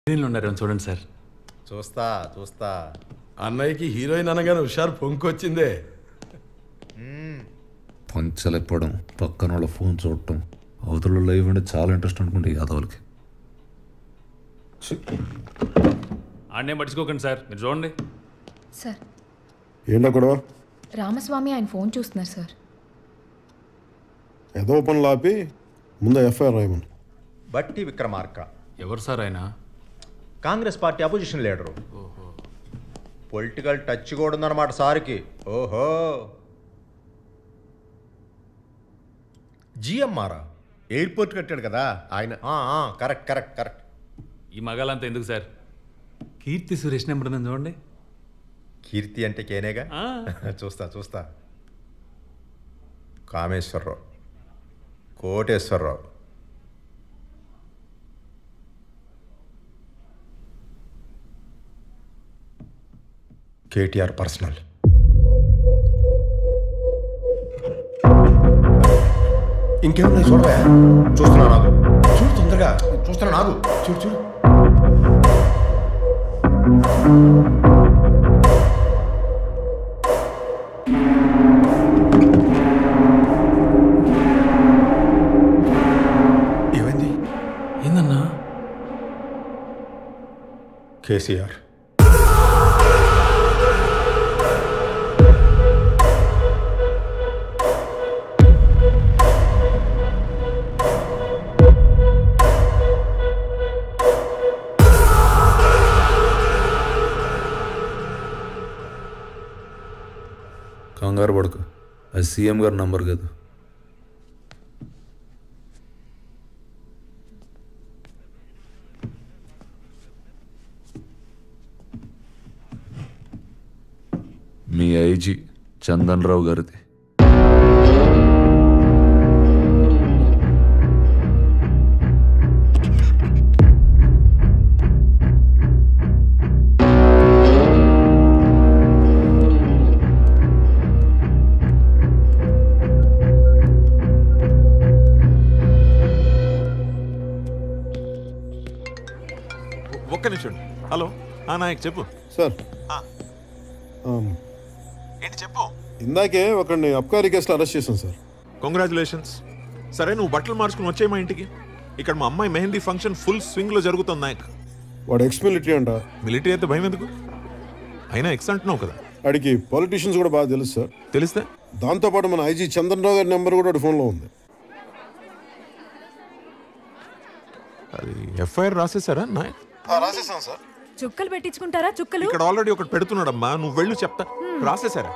హీరోయిన్లు ఉన్నారు చూడండి సార్ చూస్తా చూస్తా అన్నయ్యకి హీరోయిన్ అనగానే హుషారు పొంకొచ్చిందే పంచలేపడం పక్కన వాళ్ళ ఫోన్ చూడటం అవతల లైవ్ అంటే చాలా ఇంట్రెస్ట్ అనుకుంటే యాదవులకి ఆడనే పట్టించుకోకండి సార్ మీరు చూడండి సార్ ఏంటో గొడవ రామస్వామి ఆయన ఫోన్ చూస్తున్నారు సార్ ఏదో పనులు ఆపి ముందు ఎఫ్ఐఆర్ రాయమని బట్టి విక్రమార్క ఎవరు సార్ ఆయన Congress party opposition leader political touch కూడా ఉందన్నమాట సార్కి ఓహో జిఎంఆరా ఎయిర్పోర్ట్ కట్టాడు కదా ఆయన కరెక్ట్ కరెక్ట్ కరెక్ట్ ఈ మగాలంతా ఎందుకు సార్ కీర్తి సురేష్ నెంబర్ ఉందని చూడండి కీర్తి అంటే కేనేగా ఆ. చూస్తా చూస్తా కామేశ్వరరావు కోటేశ్వరరావు కేటీఆర్ పర్సనల్ ఇంకేమున్నాయి చూడవే చూస్తున్నా నాగు చూడు తొందరగా చూస్తున్నా నాగు చూడు చూడు ఏమైంది ఏందన్నా కేసీఆర్ కంగారు పడకు అది సీఎం గారి నంబర్ కాదు మీ ఐజీ చందన్ రావు గారిది ఒక్క నిమిషం హలో ఆ నాయక్ చెప్పు సార్ ఏంటి చెప్పు ఇందాకే ఒకరిని అబ్కారీ కేసులో అరెస్ట్ చేశాం సార్ కంగ్రాచులేషన్స్ సరే నువ్వు బట్టలు మార్చుకుని వచ్చే మా ఇంటికి ఇక్కడ మా అమ్మాయి మెహందీ ఫంక్షన్ ఫుల్ స్వింగ్ లో జరుగుతుంది నాయక్ వాడు ఎక్స్ మిలిటరీ అంట మిలిటరీ అయితే భయం ఎందుకు అయినా ఎక్స్ అంటున్నావు కదా వాడికి పొలిటీషియన్స్ కూడా బాగా తెలుసు సార్ తెలిస్తే దాంతోపాటు మన ఐజీ చంద్రరావు గారి నెంబర్ కూడా వాడి ఫోన్లో ఉంది అది ఎఫ్ఐఆర్ రాసేసారా నాయక్ రాసేసాం సార్ చుక్కలు పెట్టించుకుంటారా చుక్కలు ఇక్కడ ఆల్రెడీ ఒకటి పెడుతున్నాడమ్మా నువ్వు వెళ్ళు చెప్తా రాసేసారా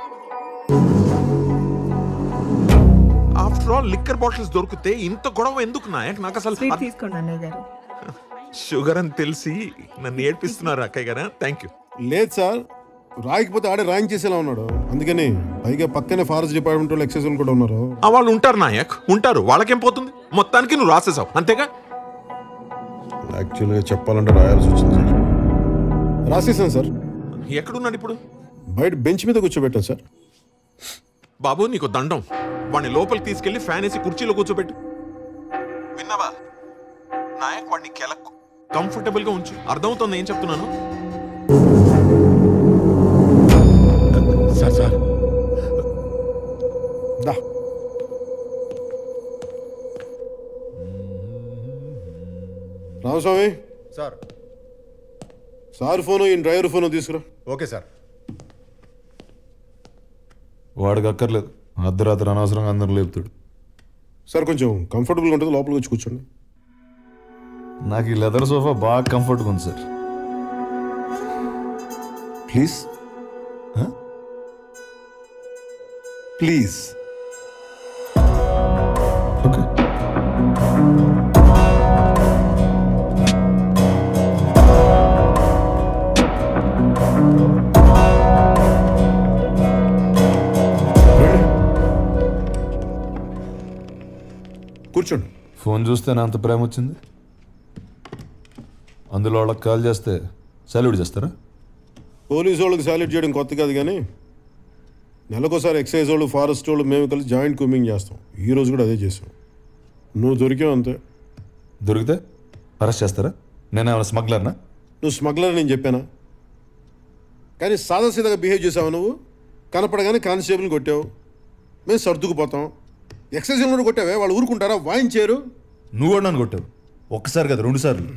ఆఫ్టర్ ఆల్ లిక్కర్ బాటిల్స్ దొరికితే ఇంత గొడవ ఎందుకు నాయక్ నాకు అసలు స్వీట్ తీసుకోండి అన్నయ్య గారు షుగర్ అని తెలిసి నన్ను ఏడ్పిస్తున్నారు అక్కయ్య గారా థ్యాంక్ యూ లేదు సార్ రాయకపోతే ఆడే ర్యాంక్ చేసేలా ఉన్నాడు అందుకని పైగా పక్కనే ఫారెస్ట్ డిపార్ట్మెంట్ వాళ్ళు ఎక్సైజ్ వాళ్ళు కూడా ఉన్నారు ఆ వాళ్ళు ఉంటారు నాయక్ ఉంటారు వాళ్ళకేం పోతుంది మొత్తానికి నువ్వు రాసేసావు అంతేగా యాక్చువల్గా చెప్పాలంటే రాయాల్సి వచ్చింది సార్ రాసేసాను సార్ ఎక్కడున్నాడు ఇప్పుడు బయట బెంచ్ మీద కూర్చోబెట్టాను సార్ బాబు నీకు దండం వాడిని లోపలికి తీసుకెళ్లి ఫ్యాన్ వేసి కుర్చీలో కూర్చోబెట్టు విన్నావా నాయక్ వాడిని కెలకు కంఫర్టబుల్ గా ఉంచు అర్థమవుతుంది ఏం చెప్తున్నాను సార్ సార్ దా రామస్వామి సార్ సార్ ఫోను ఈ డ్రైవర్ ఫోను తీసుకురా ఓకే సార్ వాడికి అక్కర్లేదు అర్ధరాత్రి అనవసరంగా అందరూ లేపుతాడు సార్ కొంచెం కంఫర్టబుల్గా ఉంటుంది లోపలికి వచ్చి కూర్చోండి నాకు ఈ లెదర్ సోఫా బాగా కంఫర్ట్గా ఉంది సార్ ప్లీజ్ ప్లీజ్ ఓకే కూర్చోండి ఫోన్ చూస్తే నా అంత ప్రేమ వచ్చింది అందులో వాళ్ళకి కాల్ చేస్తే సెల్యూట్ చేస్తారా పోలీసు వాళ్ళకి సాల్యూట్ చేయడం కొత్త కాదు కానీ నెలకోసారి ఎక్సైజ్ వాళ్ళు ఫారెస్ట్ వాళ్ళు మేము కలిసి జాయింట్ కుమింగ్ చేస్తాం ఈ రోజు కూడా అదే చేసాం నువ్వు దొరికావు అంతే దొరికితే అరెస్ట్ చేస్తారా నేనేమైనా స్మగ్లర్నా నువ్వు స్మగ్లర్ నేను చెప్పానా కానీ సాదాసీదాగా బిహేవ్ చేసావు నువ్వు కనపడగానే కానిస్టేబుల్ని కొట్టావు మేము సర్దుకుపోతాం ఎక్సైజ్ కూడా కొట్టావే వాళ్ళు ఊరుకుంటారా వాయించారు నువ్వు కూడా నన్ను కొట్టావు ఒక్కసారి కదా రెండు సార్లు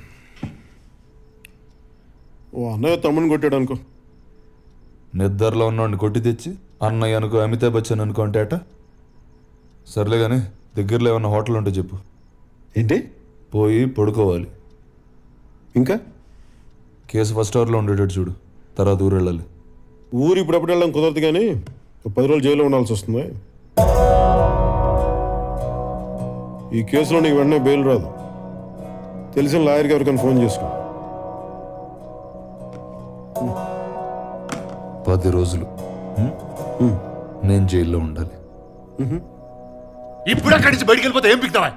ఓ అన్నయ్య తమ్ముని కొట్టాడు అనుకో నిద్రలో ఉన్నవాడిని కొట్టి తెచ్చి అన్నయ్య అనుకో అమితాబ్ బచ్చన్ అనుకో అంటే అట సర్లే కానీ దగ్గరలో ఏమన్నా హోటల్ ఉంటే చెప్పు ఏంటి పోయి పడుకోవాలి ఇంకా కేసు ఫస్ట్ అవర్లో ఉండేటట్టు చూడు తర్వాత ఊరు వెళ్ళాలి ఊరు ఇప్పుడప్పుడు వెళ్ళడం కుదరదు కానీ ఒక పది రోజులు జైల్లో ఉండాల్సి వస్తుంది ఈ కేసులో నీకు వెంటనే బెయిల్ రాదు తెలిసిన లాయర్కి ఎవరికైనా ఫోన్ చేసుకో పది రోజులు హ్మ్? నేను జైల్లో ఉండాలి ఇప్పుడు అక్కడి నుంచి బయటికి వెళ్ళిపోతే ఏం పిక్తావా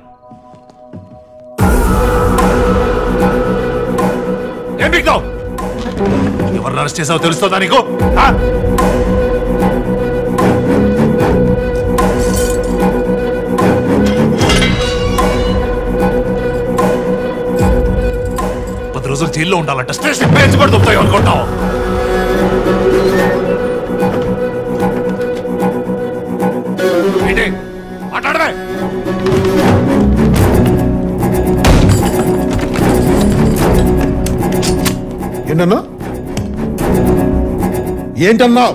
ఏం పిక్తావు ఎవరిని అరెస్ట్ చేసావో తెలుస్తుందా నీకు ఆ? పది రోజులు జైల్లో ఉండాలంట స్టేషన్ పేజ్ కూడా దొరుకుతాయి అనుకుంటావు ఏంటి మాట్లాడమే ఏంటన్నా ఏంటన్నావు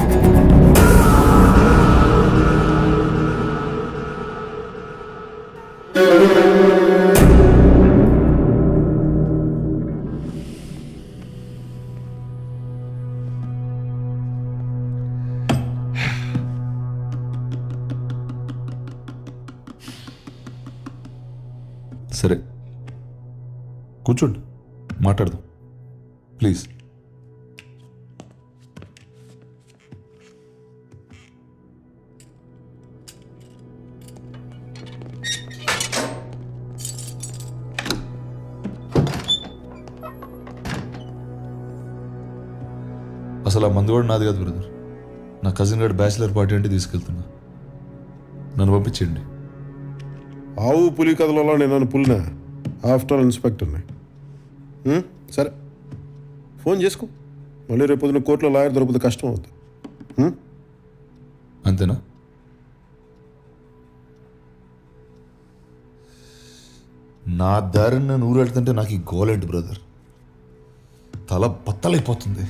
సరే కూర్చోండి మాట్లాడదాం ప్లీజ్ అసలు ఆ మందు కూడా నాది కాదు బ్రదర్ నా కజిన్ గారి బ్యాచిలర్ పార్టీ అంటే తీసుకెళ్తున్నా నన్ను పంపించండి ఆవు పులి కథలలో నేను నన్ను పులినా ఆఫ్టర్ ఆల్ ఇన్స్పెక్టర్ని ఉం? సరే ఫోన్ చేసుకో మళ్ళీ రేపు పొద్దున కోర్టులో లాయర్ దొరికితే కష్టం అవుతుంది ఉం? అంతేనా నా దారిని నేను ఊరు వెళ్తుంటే నాకు ఈ గోలేంటి బ్రదర్ తల బత్తలైపోతుంది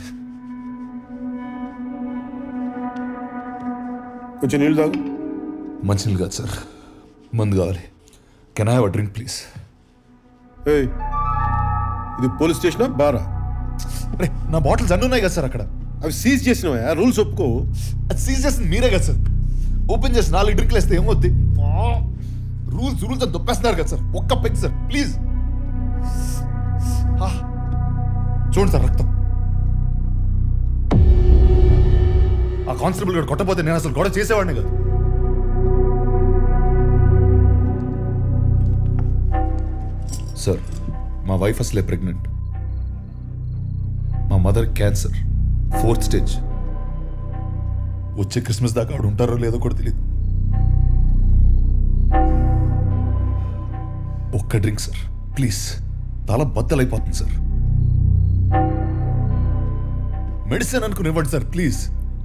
కొంచెం నీళ్ళు తాగు మంచినీళ్ళు కాదు సార్ మందు కావాలి can I have a drink please ఏయ్ ఇది పోలీస్ స్టేషనా బారా అరే నా బాటిల్స్ అన్నీ ఉన్నాయి కదా సార్ అక్కడ అవి సీజ్ చేసినవా రూల్స్ ఒప్పుకో అది సీజ్ చేసింది మీరే కదా సార్ ఓపెన్ చేసి నాలుగు డ్రింక్లు వేస్తే ఏమవుద్ది రూల్స్ రూల్స్ అని దొప్పేస్తున్నారు కదా సార్ ఒక్క పెగ్ సార్ ప్లీజ్ చూడండి సార్ రక్తం ఆ కానిస్టేబుల్ గారు కొట్టపోతే నేను అసలు గొడవ చేసేవాడిని కాదు సార్ మా వైఫ్ అసలే ప్రెగ్నెంట్ మా మదర్ క్యాన్సర్ ఫోర్త్ స్టేజ్ వచ్చే క్రిస్మస్ దాకా ఆవిడ ఉంటారో లేదో కూడా తెలియదు ఒక్క డ్రింక్ సార్ ప్లీజ్ తల బద్దలైపోతుంది సార్ మెడిసిన్ అనుకుని ఇవ్వండి సార్ ప్లీజ్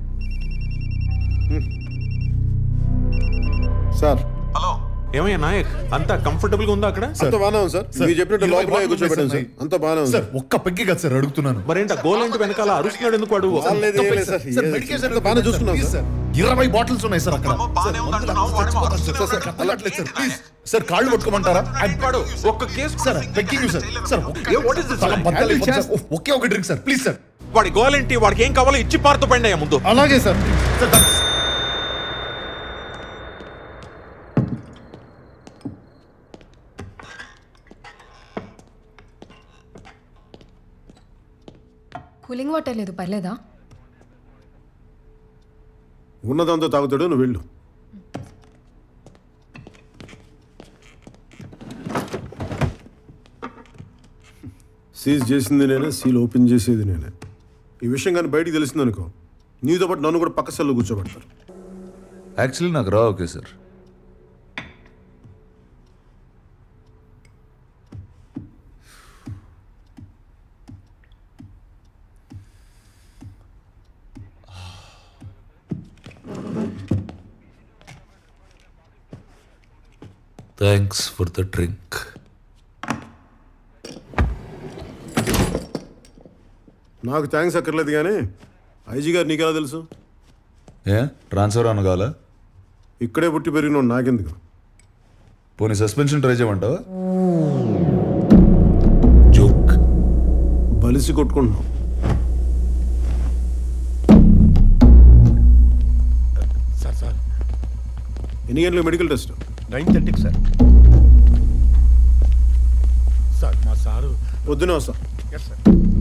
సార్ హలో ఏమయ్యా నాయక్ అంతా కంఫర్టబుల్ గా ఉందా అక్కడ అంత బాగానే ఉంది సార్ సార్, మీరు చెప్పినట్టు ఇరవై లోపల బాటిల్ కూర్చోబెట్టాను సార్ ఉన్నాయి. అంత బాగానే ఉంది సార్ ఒక్క పెగ్గి కదా సార్ అడుగుతున్నాను మరేంట గోలంటి వెనకాల అరుస్తున్నాడు ఎందుకు వాడు వాళ్ళేది ఏం లేదు సార్. సార్ ఏ- మెడికేషన్ అంత బాగానే చూసుకున్నాం ప్లీజ్ సార్. సార్ ఇరవై బాటిల్స్ ఉన్నాయి సార్ అక్కడ ఏమో బాగానే సార్, ఉంది మందులు అంటున్నావు, వాడేమో చచ్చిపోతాను సార్. సార్, అర్థం కావట్లేదు సార్ ప్లీజ్ సార్ కాళ్ళు పట్టుకోమంటారా వాడు ఒక్క case sir begging sir sir ఒక్క- ఏ, what is this, తల sir? బద్దలైపోతుంది సార్. ఒ- ఒకే ఒక డ్రింక్ సార్ ప్లీజ్ సార్ వాడి గోలంటి వాడికి ఏం కావాలో ఇచ్చి పారుతూ పండి అయ్యా ముందు అలాగే sir sir thanks. Cooling water లేదు పర్లేదా ఉన్నదంతా తాగుతాడు నువ్వు వెళ్ళు సీజ్ చేసింది నేనే సీల్ ఓపెన్ చేసేది నేనే ఈ విషయం కానీ బయటికి తెలిసింది అనుకో నీతో పాటు నన్ను కూడా పక్క సెల్లో కూర్చోబెడతారు యాక్చువల్లీ నాకు రా okay sir thanks for the drink నాకు థ్యాంక్స్ అక్కర్లేదు కానీ ఐజీ గారు నీకెలా తెలుసు ఏ ట్రాన్స్ఫర్ అనగాల ఇక్కడే పుట్టి పెరిగిన నాకెందుకు పోనీ సస్పెన్షన్ ట్రై చేయమంటావా జోక్ బలిసి కొట్టుకుంటున్నాం సార్ సార్ ఎన్ని గంటలకు మెడికల్ టెస్ట్ నైన్ థర్టీకి సార్ సార్ మా సారు పొద్దునే వస్తా ఎస్ సార్